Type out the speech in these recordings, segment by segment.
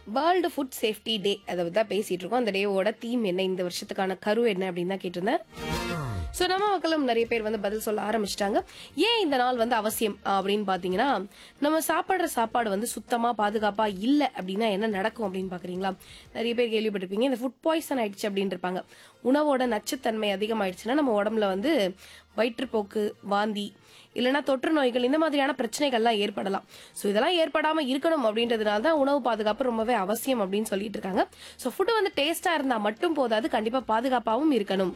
world food safety day அதை பத்தி தான் பேசிட்டு இருக்கோம் அந்த டேவோட தீம் என்ன இந்த வருஷத்துக்கான கரு என்ன அப்படின்னு தான் கேட்டிருந்தேன் ஸோ நம்ம மக்களும் நிறைய பேர் வந்து பதில் சொல்ல ஆரம்பிச்சிட்டாங்க ஏன் இந்த நாள் வந்து அவசியம் அப்படின்னு பார்த்தீங்கன்னா நம்ம சாப்பிட்ற சாப்பாடு வந்து சுத்தமாக பாதுகாப்பாக இல்லை அப்படின்னா என்ன நடக்கும் அப்படின்னு பார்க்குறீங்களா நிறைய பேர் கேள்விப்பட்டிருப்பீங்க இந்த ஃபுட் பாய்சன் ஆயிடுச்சு அப்படின்னு இருப்பாங்க உணவோட நச்சுத்தன்மை அதிகமாயிடுச்சுன்னா நம்ம உடம்புல வந்து வயிற்றுப்போக்கு வாந்தி இல்லைன்னா தொற்று நோய்கள் இந்த மாதிரியான பிரச்சனைகள்லாம் ஏற்படலாம் ஸோ இதெல்லாம் ஏற்படாமல் இருக்கணும் அப்படின்றதுனால தான் உணவு பாதுகாப்பு ரொம்பவே அவசியம் அப்படின்னு சொல்லிட்டு இருக்காங்க ஸோ ஃபுட்டு வந்து டேஸ்ட்டாக இருந்தால் மட்டும் போதாது கண்டிப்பாக பாதுகாப்பாகவும் இருக்கணும்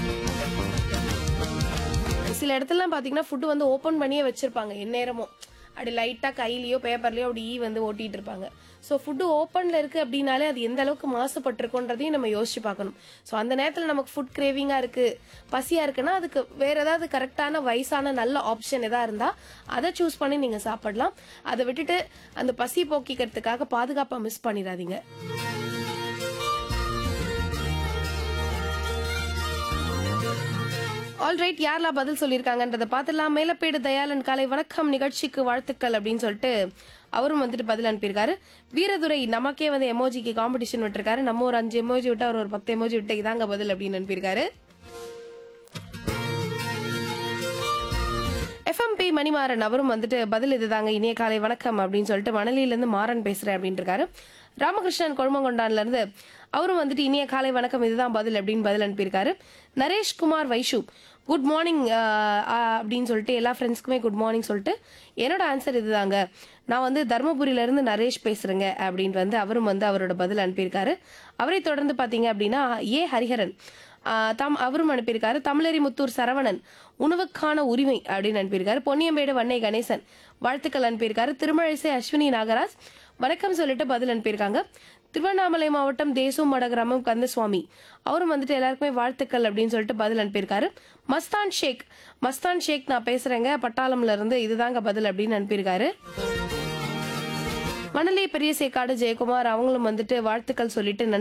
சில இடத்துலலாம் பார்த்தீங்கன்னா ஃபுட்டு வந்து ஓப்பன் பண்ணியே வச்சிருப்பாங்க எந்நேரமும் அப்படி லைட்டாக கையிலயோ பேப்பர்லயோ அப்படி ஈ வந்து ஓட்டிட்டு இருப்பாங்க ஸோ ஃபுட்டு ஓப்பனில் இருக்குது அப்படின்னாலே அது எந்த அளவுக்கு மாசுபட்டிருக்கோன்றதையும் நம்ம யோசிச்சு பார்க்கணும் ஸோ அந்த நேரத்தில் நமக்கு ஃபுட் கிரேவிங்காக இருக்குது பசியாக இருக்குன்னா அதுக்கு வேற ஏதாவது கரெக்டான வயசான நல்ல ஆப்ஷன் எதா இருந்தால் அதை சூஸ் பண்ணி நீங்கள் சாப்பிடலாம் அதை விட்டுட்டு அந்த பசி போக்கிக்கிறதுக்காக பாதுகாப்பாக மிஸ் பண்ணிடாதீங்க ஆல்ரைட் யாரெல்லாம் பதில் சொல்லியிருக்காங்கன்றதை பார்த்துலாம் மேலப்பேடு தயாளன் காலை வணக்கம் நிகழ்ச்சிக்கு வாழ்த்துக்கள் அப்படின்னு சொல்லிட்டு அவரும் வந்துட்டு பதில் அனுப்பியிருக்காரு வீரதுரை நமக்கே வந்து எமோஜிக்கு காம்படிஷன் விட்டுருக்காரு நம்ம ஒரு அஞ்சு எமோஜி விட்டு அவர் ஒரு பத்து எமோஜி விட்டு இதாங்க பதில் அப்படின்னு அனுப்பியிருக்காரு எஃப்எம்பி மணிமாறன் அவரும் வந்துட்டு பதில் இதுதாங்க இனிய காலை வணக்கம் அப்படின்னு சொல்லிட்டு மணலியிலேருந்து மாறன் பேசுறேன் அப்படின்னு இருக்காரு ராமகிருஷ்ணன் கொழுமங்கொண்டான்ல இருந்து அவரும் வந்துட்டு இனிய காலை வணக்கம் இதுதான் பதில் அப்படின்னு பதில் அனுப்பியிருக்காரு நரேஷ்குமார் வைஷு குட் மார்னிங் அப்படின்னு சொல்லிட்டு எல்லா ஃப்ரெண்ட்ஸ்க்குமே குட் மார்னிங் சொல்லிட்டு என்னோட ஆன்சர் இதுதாங்க நான் வந்து தருமபுரியில இருந்து நரேஷ் பேசுறேங்க அப்படின்ட்டு வந்து அவரும் வந்து அவரோட பதில் அனுப்பியிருக்காரு அவரை தொடர்ந்து பார்த்தீங்க அப்படின்னா ஏ ஹரிஹரன் ஆஹ் தம் அவரும் அனுப்பியிருக்காரு தமிழரி முத்தூர் சரவணன் உணவுக்கான உரிமை அப்படின்னு அனுப்பியிருக்காரு பொன்னியம்பேடு வன்னை கணேசன் வாழ்த்துக்கள் அனுப்பியிருக்காரு திருமழிசை அஸ்வினி நாகராஜ் வணக்கம் சொல்லிட்டு பதில் அனுப்பியிருக்காங்க திருவண்ணாமலை மாவட்டம் தேசம் மடகிராமம் கந்தசுவாமி அவரும் வந்துட்டு எல்லாருக்குமே வாழ்த்துக்கள் அப்படின்னு சொல்லிட்டு பதில் அனுப்பியிருக்காரு மஸ்தான் ஷேக் மஸ்தான் ஷேக் நான் பேசுறேங்க பட்டாளம்ல இருந்து இதுதாங்க பதில் அப்படின்னு அனுப்பியிருக்காரு மணலி பெரிய சேக்காடு ஜெயக்குமார் அவங்களும் வந்துட்டு வாழ்த்துக்கள் சொல்லிட்டு நன்றி